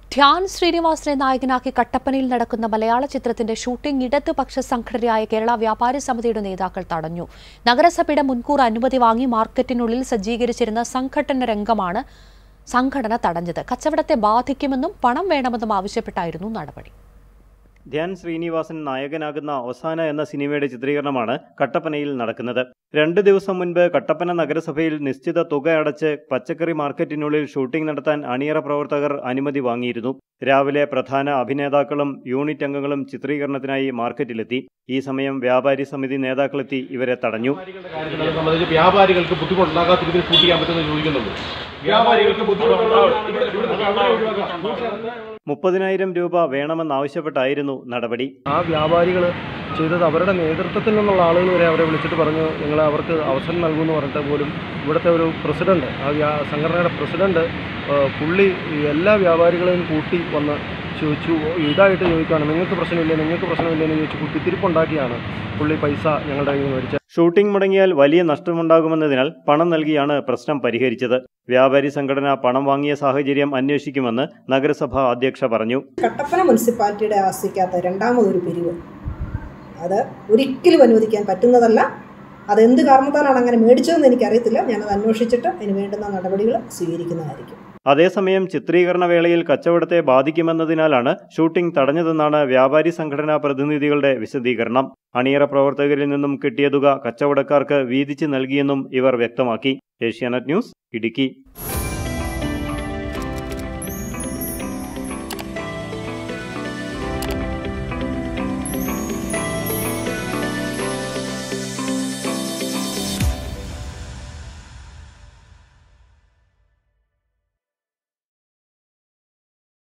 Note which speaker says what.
Speaker 1: ധ്യാൻ ശ്രീനിവാസനെ നായകനാക്കി കട്ടപ്പനയിൽ നടക്കുന്ന മലയാള ചിത്രത്തിന്റെ ഷൂട്ടിംഗ് ഇടതുപക്ഷ സംഘടനയായ കേരള വ്യാപാരി സമിതിയുടെ നേതാക്കൾ തടഞ്ഞു നഗരസഭയുടെ മുൻകൂർ അനുമതി വാങ്ങി മാർക്കറ്റിനുള്ളിൽ സജ്ജീകരിച്ചിരുന്ന സംഘടന രംഗമാണ് സംഘടന തടഞ്ഞത് കച്ചവടത്തെ ബാധിക്കുമെന്നും പണം വേണമെന്നും ആവശ്യപ്പെട്ടായിരുന്നു നടപടി
Speaker 2: ധ്യാൻ ശ്രീനിവാസൻ നായകനാകുന്ന അവസാന എന്ന സിനിമയുടെ ചിത്രീകരണമാണ് കട്ടപ്പനയിൽ നടക്കുന്നത് രണ്ട് ദിവസം മുൻപ് കട്ടപ്പന നഗരസഭയിൽ നിശ്ചിത തുക അടച്ച് പച്ചക്കറി മാർക്കറ്റിനുള്ളിൽ ഷൂട്ടിംഗ് നടത്താൻ അണിയറ പ്രവർത്തകർ അനുമതി വാങ്ങിയിരുന്നു രാവിലെ പ്രധാന അഭിനേതാക്കളും യൂണിറ്റ് അംഗങ്ങളും ചിത്രീകരണത്തിനായി മാർക്കറ്റിലെത്തി ഈ സമയം വ്യാപാരി സമിതി നേതാക്കളെത്തി ഇവരെ തടഞ്ഞു
Speaker 3: വ്യാപാരികളുടെ കാര്യത്തിനെ സംബന്ധിച്ച് വ്യാപാരികൾക്ക് ബുദ്ധിമുട്ടുണ്ടാകാത്ത രീതിയിൽ ഷൂട്ട് ചെയ്യാൻ പറ്റുമെന്ന് ചോദിക്കുന്നുള്ളൂ വ്യാപാരികൾക്ക് ബുദ്ധിമുട്ടുണ്ടാകാം
Speaker 2: മുപ്പതിനായിരം രൂപ വേണമെന്നാവശ്യപ്പെട്ടായിരുന്നു നടപടി
Speaker 4: ആ വ്യാപാരികൾ ചെയ്തത് അവരുടെ നേതൃത്വത്തിൽ നിന്നുള്ള ആളുകൾ വരെ അവരെ വിളിച്ചിട്ട് പറഞ്ഞു നിങ്ങൾ അവർക്ക് അവസരം നൽകുമെന്ന് പറഞ്ഞിട്ട് പോലും ഇവിടുത്തെ ഒരു പ്രസിഡന്റ് ആ വ്യാ സംഘടനയുടെ പ്രസിഡന്റ് ഏഹ്, പുള്ളി ഈ എല്ലാ വ്യാപാരികളെയും കൂട്ടി വന്ന് ചോദിച്ചു ഇതായിട്ട് ചോദിക്കുകയാണ് നിങ്ങൾക്ക് പ്രശ്നമില്ല നിങ്ങൾക്ക് പ്രശ്നമില്ല എന്ന് ചോദിച്ചു കുത്തിത്തിരിപ്പുണ്ടാക്കിയാണ് പുള്ളി പൈസ ഞങ്ങളുടെ കയ്യിൽ നിന്ന് മേടിച്ചത്
Speaker 2: ഷൂട്ടിംഗ് മുടങ്ങിയാൽ വലിയ നഷ്ടമുണ്ടാകുമെന്നതിനാൽ പണം നൽകിയാണ് പ്രശ്നം പരിഹരിച്ചത് വ്യാപാരി സംഘടന പണം വാങ്ങിയ സാഹചര്യം അന്വേഷിക്കുമെന്ന് നഗരസഭ അധ്യക്ഷ പറഞ്ഞു
Speaker 5: കട്ടപ്പന മുനിസിപ്പാലിറ്റിയുടെ ആസ്തിക്കകത്ത് രണ്ടാമതൊരു പിരിവ് അത് ഒരിക്കലും അനുവദിക്കാൻ പറ്റുന്നതല്ല അതെന്ത് കാരണത്താലാണ് അങ്ങനെ മേടിച്ചതെന്ന് എനിക്കറിയത്തില്ല ഞാനത് അന്വേഷിച്ചിട്ട് അതിന് വേണ്ടുന്ന നടപടികൾ സ്വീകരിക്കുന്നതായിരിക്കും
Speaker 2: അതേസമയം ചിത്രീകരണ വേളയിൽ കച്ചവടത്തെ ബാധിക്കുമെന്നതിനാലാണ് ഷൂട്ടിംഗ് തടഞ്ഞതെന്നാണ് വ്യാപാരി സംഘടനാ പ്രതിനിധികളുടെ വിശദീകരണം അണിയറ പ്രവർത്തകരിൽ നിന്നും കിട്ടിയ തുക കച്ചവടക്കാർക്ക് വീതിച്ച് നൽകിയെന്നും ഇവർ വ്യക്തമാക്കി ഏഷ്യാനെറ്റ് ന്യൂസ് ഇടുക്കി